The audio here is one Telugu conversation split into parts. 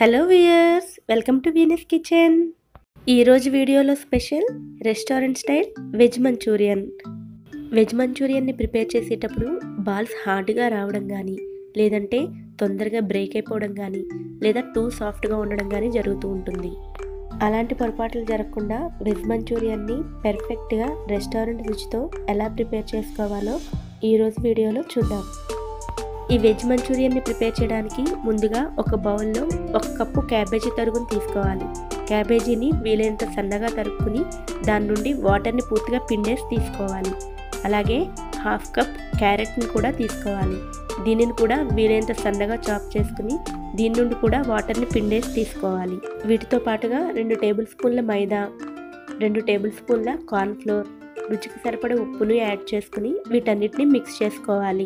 hello viewers welcome to Venus kitchen ఈరోజు వీడియోలో special restaurant style veg Manchurian veg మంచూరియన్ని ప్రిపేర్ చేసేటప్పుడు బాల్స్ హార్డ్గా రావడం కానీ లేదంటే తొందరగా బ్రేక్ అయిపోవడం కానీ లేదా టూ సాఫ్ట్గా ఉండడం కానీ జరుగుతూ ఉంటుంది అలాంటి పొరపాట్లు జరగకుండా వెజ్ మంచూరియన్ని పెర్ఫెక్ట్గా రెస్టారెంట్ రుచితో ఎలా ప్రిపేర్ చేసుకోవాలో ఈరోజు వీడియోలో చూద్దాం ఈ వెజ్ మంచూరియన్ని ప్రిపేర్ చేయడానికి ముందుగా ఒక బౌల్లో ఒక కప్పు క్యాబేజీ తరుగుని తీసుకోవాలి క్యాబేజీని వీలైనంత సన్నగా తరుక్కుని దాని నుండి వాటర్ని పూర్తిగా పిండేసి తీసుకోవాలి అలాగే హాఫ్ కప్ క్యారెట్ని కూడా తీసుకోవాలి దీనిని కూడా వీలైనంత సన్నగా చాప్ చేసుకుని దీని నుండి కూడా వాటర్ని పిండేసి తీసుకోవాలి వీటితో పాటుగా రెండు టేబుల్ స్పూన్ల మైదా రెండు టేబుల్ స్పూన్ల కార్న్ఫ్లోర్ రుచికి సరిపడే ఉప్పును యాడ్ చేసుకుని వీటన్నిటిని మిక్స్ చేసుకోవాలి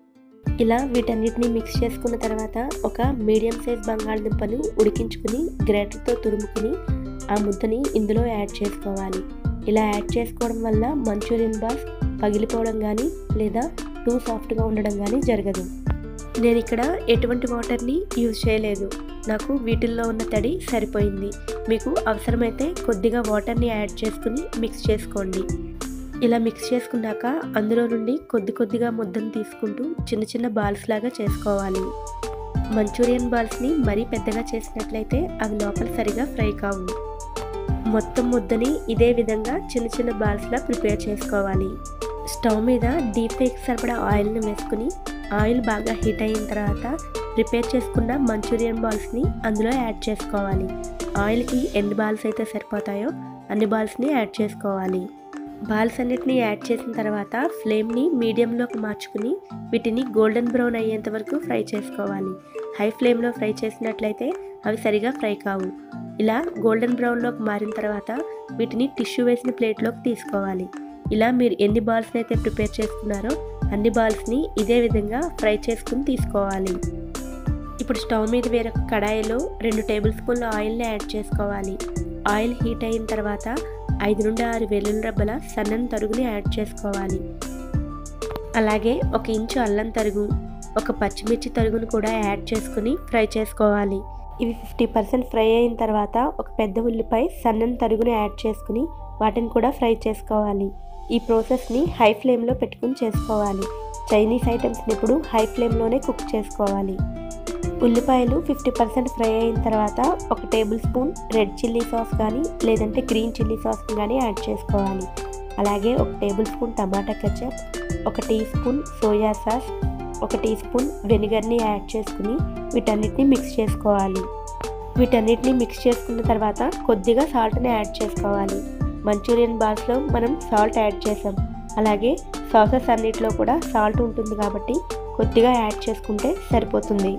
ఇలా వీటన్నిటిని మిక్స్ చేసుకున్న తర్వాత ఒక మీడియం సైజ్ బంగాళదుంపను ఉడికించుకుని గ్రేటర్తో తురుముకుని ఆ ముద్దని ఇందులో యాడ్ చేసుకోవాలి ఇలా యాడ్ చేసుకోవడం వల్ల మంచూరియన్ బాల్స్ పగిలిపోవడం కానీ లేదా టూ సాఫ్ట్గా ఉండడం కానీ జరగదు నేను ఇక్కడ ఎటువంటి వాటర్ని యూజ్ చేయలేదు నాకు వీటిల్లో ఉన్న తడి సరిపోయింది మీకు అవసరమైతే కొద్దిగా వాటర్ని యాడ్ చేసుకుని మిక్స్ చేసుకోండి ఇలా మిక్స్ చేసుకున్నాక అందులో నుండి కొద్ది కొద్దిగా ముద్దను తీసుకుంటూ చిన్న చిన్న బాల్స్ లాగా చేసుకోవాలి మంచూరియన్ బాల్స్ని మరీ పెద్దగా చేసినట్లయితే అవి లోపల సరిగా ఫ్రై కావు మొత్తం ముద్దని ఇదే విధంగా చిన్న చిన్న బాల్స్లా ప్రిపేర్ చేసుకోవాలి స్టవ్ మీద డీప్ ఫ్రైకి సరిపడా ఆయిల్ని వేసుకుని ఆయిల్ బాగా హీట్ అయిన తర్వాత ప్రిపేర్ చేసుకున్న మంచూరియన్ బాల్స్ని అందులో యాడ్ చేసుకోవాలి ఆయిల్కి ఎన్ని బాల్స్ అయితే సరిపోతాయో అన్ని బాల్స్ని యాడ్ చేసుకోవాలి బాల్స్ అన్నిటిని యాడ్ చేసిన తర్వాత ఫ్లేమ్ని మీడియంలోకి మార్చుకుని వీటిని గోల్డెన్ బ్రౌన్ అయ్యేంత వరకు ఫ్రై చేసుకోవాలి హై ఫ్లేమ్లో ఫ్రై చేసినట్లయితే అవి సరిగా ఫ్రై కావు ఇలా గోల్డెన్ బ్రౌన్లోకి మారిన తర్వాత వీటిని టిష్యూ వేసిన ప్లేట్లోకి తీసుకోవాలి ఇలా మీరు ఎన్ని బాల్స్ని అయితే ప్రిపేర్ చేసుకున్నారో అన్ని బాల్స్ని ఇదే విధంగా ఫ్రై చేసుకుని తీసుకోవాలి ఇప్పుడు స్టవ్ మీద వేరొక కడాయిలో రెండు టేబుల్ స్పూన్ల ఆయిల్ని యాడ్ చేసుకోవాలి ఆయిల్ హీట్ అయిన తర్వాత ఐదు నుండి ఆరు వెల్లుల్లి రబ్బల సన్నని తరుగుని యాడ్ చేసుకోవాలి అలాగే ఒక ఇంచు అల్లం తరుగు ఒక పచ్చిమిర్చి తరుగును కూడా యాడ్ చేసుకుని ఫ్రై చేసుకోవాలి ఇవి ఫిఫ్టీ పర్సెంట్ ఫ్రై అయిన తర్వాత ఒక పెద్ద ఉల్లిపాయ సన్నని తరుగుని యాడ్ చేసుకుని వాటిని కూడా ఫ్రై చేసుకోవాలి ఈ ప్రాసెస్ని హై ఫ్లేమ్లో పెట్టుకుని చేసుకోవాలి చైనీస్ ఐటమ్స్ని ఇప్పుడు హై ఫ్లేమ్లోనే కుక్ చేసుకోవాలి ఉల్లిపాయలు ఫిఫ్టీ పర్సెంట్ ఫ్రై అయిన తర్వాత ఒక tablespoon red chilli sauce కానీ లేదంటే గ్రీన్ చిల్లీ సాస్ కానీ యాడ్ చేసుకోవాలి అలాగే ఒక టేబుల్ స్పూన్ టమాటా కెచప్ ఒక టీ స్పూన్ సోయా సాస్ ఒక టీ స్పూన్ వెనిగర్ని యాడ్ చేసుకుని వీటన్నిటిని మిక్స్ చేసుకోవాలి వీటన్నిటిని మిక్స్ చేసుకున్న తర్వాత కొద్దిగా సాల్ట్ని యాడ్ చేసుకోవాలి మంచూరియన్ బాల్స్లో మనం సాల్ట్ యాడ్ చేసాం అలాగే సాసెస్ అన్నిటిలో కూడా సాల్ట్ ఉంటుంది కాబట్టి కొద్దిగా యాడ్ చేసుకుంటే సరిపోతుంది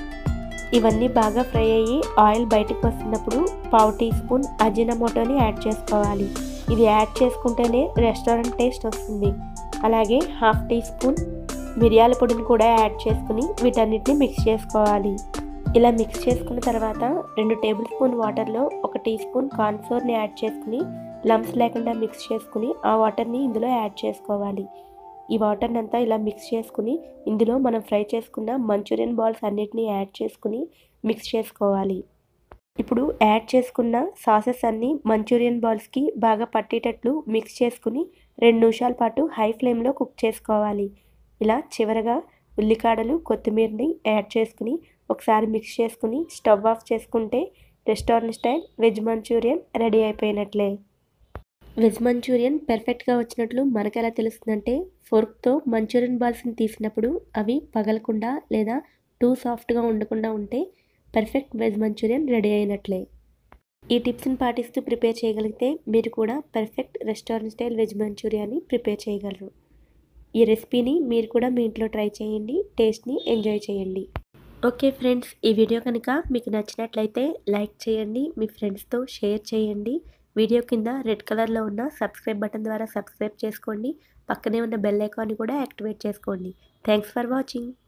ఇవన్నీ బాగా ఫ్రై అయ్యి ఆయిల్ బయటకు వస్తున్నప్పుడు పావు టీ స్పూన్ అజినమోటోని యాడ్ చేసుకోవాలి ఇది యాడ్ చేసుకుంటేనే రెస్టారెంట్ టేస్ట్ వస్తుంది అలాగే హాఫ్ టీ స్పూన్ మిరియాల పొడిని కూడా యాడ్ చేసుకుని వీటన్నిటిని మిక్స్ చేసుకోవాలి ఇలా మిక్స్ చేసుకున్న తర్వాత రెండు టేబుల్ స్పూన్ వాటర్లో ఒక టీ స్పూన్ కార్న్ఫ్లోర్ని యాడ్ చేసుకుని లమ్స్ లేకుండా మిక్స్ చేసుకుని ఆ వాటర్ని ఇందులో యాడ్ చేసుకోవాలి ఈ వాటర్ని అంతా ఇలా మిక్స్ చేసుకుని ఇందులో మనం ఫ్రై చేసుకున్న మంచూరియన్ బాల్స్ అన్నిటినీ యాడ్ చేసుకుని మిక్స్ చేసుకోవాలి ఇప్పుడు యాడ్ చేసుకున్న సాసెస్ అన్నీ మంచూరియన్ బాల్స్కి బాగా పట్టేటట్లు మిక్స్ చేసుకుని రెండు నిమిషాల పాటు హై ఫ్లేమ్లో కుక్ చేసుకోవాలి ఇలా చివరగా ఉల్లికాడలు కొత్తిమీరని యాడ్ చేసుకుని ఒకసారి మిక్స్ చేసుకుని స్టవ్ ఆఫ్ చేసుకుంటే restaurant style veg Manchurian ready అయిపోయినట్లే వెజ్ మంచూరియన్ పెర్ఫెక్ట్గా వచ్చినట్లు మనకు ఎలా తెలుస్తుందంటే ఫోర్క్తో మంచూరియన్ బాల్స్ని తీసినప్పుడు అవి పగలకుండా లేదా టూ సాఫ్ట్గా ఉండకుండా ఉంటే పర్ఫెక్ట్ వెజ్ మంచూరియన్ రెడీ అయినట్లే ఈ టిప్స్ని పాటిస్తూ ప్రిపేర్ చేయగలిగితే మీరు కూడా పర్ఫెక్ట్ రెస్టారెంట్ స్టైల్ వెజ్ మంచూరియాని ప్రిపేర్ చేయగలరు ఈ రెసిపీని మీరు కూడా మీ ఇంట్లో ట్రై చేయండి టేస్ట్ని ఎంజాయ్ చేయండి ఓకే ఫ్రెండ్స్ ఈ వీడియో కనుక మీకు నచ్చినట్లయితే లైక్ చేయండి మీ ఫ్రెండ్స్తో షేర్ చేయండి వీడియో కింద రెడ్ కలర్లో ఉన్న సబ్స్క్రైబ్ బటన్ ద్వారా సబ్స్క్రైబ్ చేసుకోండి పక్కనే ఉన్న బెల్ ఐకాన్ని కూడా యాక్టివేట్ చేసుకోండి థ్యాంక్స్ ఫర్ వాచింగ్